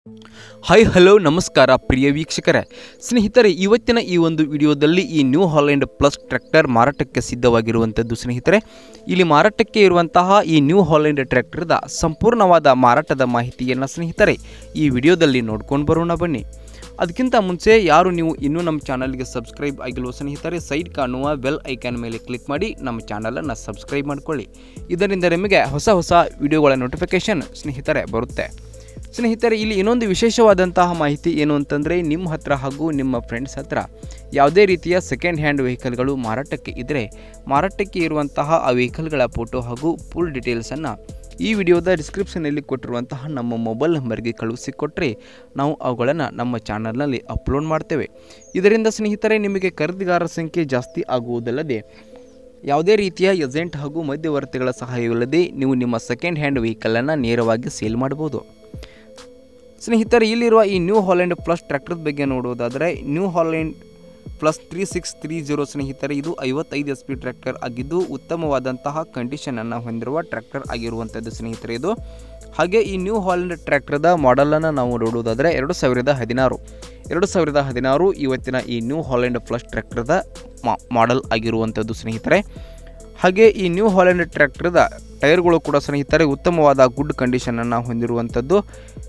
hi hello ನಮಸ್ಕಾರ ಪ್ರಿಯ ವೀಕ್ಷಕರೇ ಸ್ನೇಹಿತರೆ ಇವತ್ತಿನ ಈ ಒಂದು ವಿಡಿಯೋದಲ್ಲಿ ಈ ನ್ಯೂ ಹಾಲೆಂಡ್ ಪ್ಲಸ್ ಟ್ರ್ಯಾಕ್ಟರ್ ಮಾರಾಟಕ್ಕೆ ಸಿದ್ಧವಾಗಿರುವಂಥದ್ದು ಸ್ನೇಹಿತರೆ ಇಲ್ಲಿ ಮಾರಾಟಕ್ಕೆ ಇರುವಂತಹ ಈ ನ್ಯೂ ಹಾಲೆಂಡ್ ಟ್ರ್ಯಾಕ್ಟರ್ದ ಸಂಪೂರ್ಣವಾದ ಮಾರಾಟದ ಮಾಹಿತಿಯನ್ನು ಸ್ನೇಹಿತರೆ ಈ ವಿಡಿಯೋದಲ್ಲಿ ನೋಡ್ಕೊಂಡು ಬರೋಣ ಬನ್ನಿ ಅದಕ್ಕಿಂತ ಮುಂಚೆ ಯಾರು ನೀವು ಇನ್ನೂ ನಮ್ಮ ಚಾನಲ್ಗೆ ಸಬ್ಸ್ಕ್ರೈಬ್ ಆಗಿಲ್ವೋ ಸ್ನೇಹಿತರೆ ಸೈಡ್ ಕಾಣುವ ಬೆಲ್ ಐಕಾನ್ ಮೇಲೆ ಕ್ಲಿಕ್ ಮಾಡಿ ನಮ್ಮ ಚಾನಲನ್ನು ಸಬ್ಸ್ಕ್ರೈಬ್ ಮಾಡಿಕೊಳ್ಳಿ ಇದರಿಂದ ನಿಮಗೆ ಹೊಸ ಹೊಸ ವಿಡಿಯೋಗಳ ನೋಟಿಫಿಕೇಷನ್ ಸ್ನೇಹಿತರೆ ಬರುತ್ತೆ ಸ್ನೇಹಿತರೆ ಇಲ್ಲಿ ಇನ್ನೊಂದು ವಿಶೇಷವಾದಂತಹ ಮಾಹಿತಿ ಏನು ಅಂತಂದರೆ ನಿಮ್ಮ ಹತ್ರ ಹಾಗೂ ನಿಮ್ಮ ಫ್ರೆಂಡ್ಸ್ ಹತ್ರ ಯಾವುದೇ ರೀತಿಯ ಸೆಕೆಂಡ್ ಹ್ಯಾಂಡ್ ವೆಹಿಕಲ್ಗಳು ಮಾರಾಟಕ್ಕೆ ಇದ್ದರೆ ಮಾರಾಟಕ್ಕೆ ಇರುವಂತಹ ಆ ವೆಹಿಕಲ್ಗಳ ಫೋಟೋ ಹಾಗೂ ಫುಲ್ ಡೀಟೇಲ್ಸನ್ನು ಈ ವಿಡಿಯೋದ ಡಿಸ್ಕ್ರಿಪ್ಷನಲ್ಲಿ ಕೊಟ್ಟಿರುವಂತಹ ನಮ್ಮ ಮೊಬೈಲ್ ನಂಬರ್ಗೆ ಕಳುಹಿಸಿಕೊಟ್ರೆ ನಾವು ಅವುಗಳನ್ನು ನಮ್ಮ ಚಾನಲ್ನಲ್ಲಿ ಅಪ್ಲೋಡ್ ಮಾಡ್ತೇವೆ ಇದರಿಂದ ಸ್ನೇಹಿತರೆ ನಿಮಗೆ ಖರೀದಿಗಾರರ ಸಂಖ್ಯೆ ಜಾಸ್ತಿ ಆಗುವುದಲ್ಲದೆ ಯಾವುದೇ ರೀತಿಯ ಏಜೆಂಟ್ ಹಾಗೂ ಮಧ್ಯವರ್ತಿಗಳ ಸಹಾಯವಿಲ್ಲದೆ ನೀವು ನಿಮ್ಮ ಸೆಕೆಂಡ್ ಹ್ಯಾಂಡ್ ವೆಹಿಕಲನ್ನು ನೇರವಾಗಿ ಸೇಲ್ ಮಾಡ್ಬೋದು ಸ್ನೇಹಿತರೆ ಇಲ್ಲಿರುವ ಈ ನ್ಯೂ ಹಾಲೆಂಡ್ ಪ್ಲಸ್ ಟ್ರ್ಯಾಕ್ಟರ್ ಬಗ್ಗೆ ನೋಡುವುದಾದರೆ New Holland plus three six three zero ಸ್ನೇಹಿತರೆ ಇದು ಐವತ್ತೈದು ಎಸ್ ಪಿ ಟ್ರ್ಯಾಕ್ಟರ್ ಆಗಿದ್ದು ಉತ್ತಮವಾದಂತಹ ಕಂಡೀಷನನ್ನು ಹೊಂದಿರುವ ಟ್ರ್ಯಾಕ್ಟರ್ ಆಗಿರುವಂಥದ್ದು ಸ್ನೇಹಿತರೆ ಇದು ಹಾಗೆ ಈ ನ್ಯೂ ಹಾಲೆಂಡ್ ಟ್ರ್ಯಾಕ್ಟರ್ದ ಮಾಡೆಲನ್ನು ನಾವು ನೋಡುವುದಾದರೆ ಎರಡು ಸಾವಿರದ ಹದಿನಾರು ಎರಡು ಸಾವಿರದ ಹದಿನಾರು ಇವತ್ತಿನ ಈ ನ್ಯೂ ಹಾಲೆಂಡ್ ಪ್ಲಸ್ ಟ್ರ್ಯಾಕ್ಟರ್ದ ಮಾಡೆಲ್ ಆಗಿರುವಂಥದ್ದು ಸ್ನೇಹಿತರೆ ಹಾಗೆ ಈ ನ್ಯೂ ಹಾಲೆಂಡ್ ಟ್ರ್ಯಾಕ್ಟರ್ದ ಟೈರ್ಗಳು ಕೂಡ ಸ್ನೇಹಿತರೆ ಉತ್ತಮವಾದ ಗುಡ್ ಕಂಡೀಷನನ್ನು ಹೊಂದಿರುವಂಥದ್ದು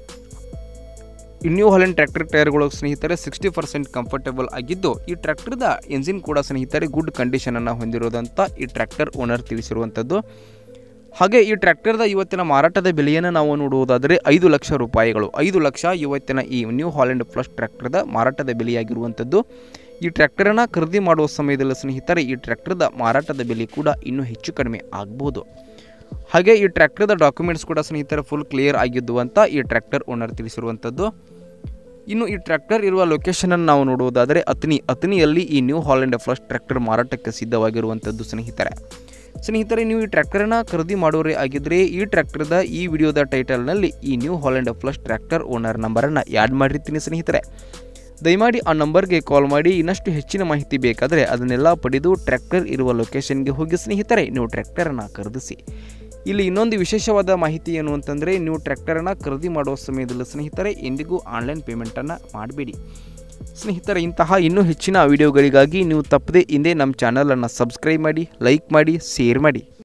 ಈ ನ್ಯೂ ಹಾಲೆಂಡ್ ಟ್ರ್ಯಾಕ್ಟರ್ ಟೈರ್ಗಳು ಸ್ನೇಹಿತರೆ ಸಿಕ್ಸ್ಟಿ ಪರ್ಸೆಂಟ್ ಕಂಫರ್ಟೇಬಲ್ ಆಗಿದ್ದು ಈ ಟ್ರ್ಯಾಕ್ಟರ್ದ ಎಂಜಿನ್ ಕೂಡ ಸ್ನೇಹಿತರೆ ಗುಡ್ ಕಂಡೀಷನನ್ನು ಹೊಂದಿರೋದಂತ ಈ ಟ್ರ್ಯಾಕ್ಟರ್ ಓನರ್ ತಿಳಿಸಿರುವಂಥದ್ದು ಹಾಗೆ ಈ ಟ್ರ್ಯಾಕ್ಟರ್ದ ಇವತ್ತಿನ ಮಾರಾಟದ ಬೆಲೆಯನ್ನು ನಾವು ನೋಡುವುದಾದರೆ ಐದು ಲಕ್ಷ ರೂಪಾಯಿಗಳು ಐದು ಲಕ್ಷ ಇವತ್ತಿನ ಈ ನ್ಯೂ ಹಾಲೆಂಡ್ ಪ್ಲಸ್ ಟ್ರ್ಯಾಕ್ಟರ್ದ ಮಾರಾಟದ ಬೆಲೆಯಾಗಿರುವಂಥದ್ದು ಈ ಟ್ರ್ಯಾಕ್ಟರನ್ನು ಖರೀದಿ ಮಾಡುವ ಸಮಯದಲ್ಲಿ ಸ್ನೇಹಿತರೆ ಈ ಟ್ರ್ಯಾಕ್ಟರ್ದ ಮಾರಾಟದ ಬೆಲೆ ಕೂಡ ಇನ್ನೂ ಹೆಚ್ಚು ಕಡಿಮೆ ಆಗ್ಬೋದು ಹಾಗೆ ಈ ಟ್ರ್ಯಾಕ್ಟರ್ದ ಡಾಕ್ಯುಮೆಂಟ್ಸ್ ಕೂಡ ಸ್ನೇಹಿತರೆ ಫುಲ್ ಕ್ಲಿಯರ್ ಆಗಿದ್ದು ಅಂತ ಈ ಟ್ರ್ಯಾಕ್ಟರ್ ಓನರ್ ತಿಳಿಸಿರುವಂಥದ್ದು ಇನ್ನು ಈ ಟ್ರ್ಯಾಕ್ಟರ್ ಇರುವ ಲೊಕೇಶನನ್ನು ನಾವು ನೋಡುವುದಾದರೆ ಅತ್ನಿ ಅತ್ನಿಯಲ್ಲಿ ಈ ನ್ಯೂ ಹಾಲೆಂಡ್ ಫ್ಲಸ್ ಟ್ರ್ಯಾಕ್ಟರ್ ಮಾರಾಟಕ್ಕೆ ಸಿದ್ಧವಾಗಿರುವಂಥದ್ದು ಸ್ನೇಹಿತರೆ ಸ್ನೇಹಿತರೆ ನೀವು ಈ ಟ್ರ್ಯಾಕ್ಟರನ್ನು ಖರೀದಿ ಮಾಡೋರೇ ಆಗಿದ್ದರೆ ಈ ಟ್ರ್ಯಾಕ್ಟರ್ದ ಈ ವಿಡಿಯೋದ ಟೈಟಲ್ನಲ್ಲಿ ಈ New Holland plus tractor owner ನಂಬರನ್ನು ಆ್ಯಡ್ ಮಾಡಿರ್ತೀನಿ ಸ್ನೇಹಿತರೆ ದಯಮಾಡಿ ಆ ನಂಬರ್ಗೆ ಕಾಲ್ ಮಾಡಿ ಇನ್ನಷ್ಟು ಹೆಚ್ಚಿನ ಮಾಹಿತಿ ಬೇಕಾದರೆ ಅದನ್ನೆಲ್ಲ ಪಡೆದು ಟ್ರ್ಯಾಕ್ಟರ್ ಇರುವ ಲೊಕೇಶನ್ಗೆ ಹೋಗಿ ಸ್ನೇಹಿತರೆ ನೀವು ಟ್ರ್ಯಾಕ್ಟರನ್ನು ಖರೀದಿಸಿ ಇಲ್ಲಿ ಇನ್ನೊಂದು ವಿಶೇಷವಾದ ಮಾಹಿತಿ ಏನು ಅಂತಂದರೆ ನೀವು ಟ್ರ್ಯಾಕ್ಟರನ್ನು ಖರೀದಿ ಮಾಡುವ ಸಮಯದಲ್ಲಿ ಸ್ನೇಹಿತರೆ ಎಂದಿಗೂ ಆನ್ಲೈನ್ ಪೇಮೆಂಟನ್ನು ಮಾಡಬೇಡಿ ಸ್ನೇಹಿತರೆ ಇಂತಹ ಇನ್ನೂ ಹೆಚ್ಚಿನ ವಿಡಿಯೋಗಳಿಗಾಗಿ ನೀವು ತಪ್ಪದೇ ಹಿಂದೆ ನಮ್ಮ ಚಾನಲನ್ನು ಸಬ್ಸ್ಕ್ರೈಬ್ ಮಾಡಿ ಲೈಕ್ ಮಾಡಿ ಶೇರ್ ಮಾಡಿ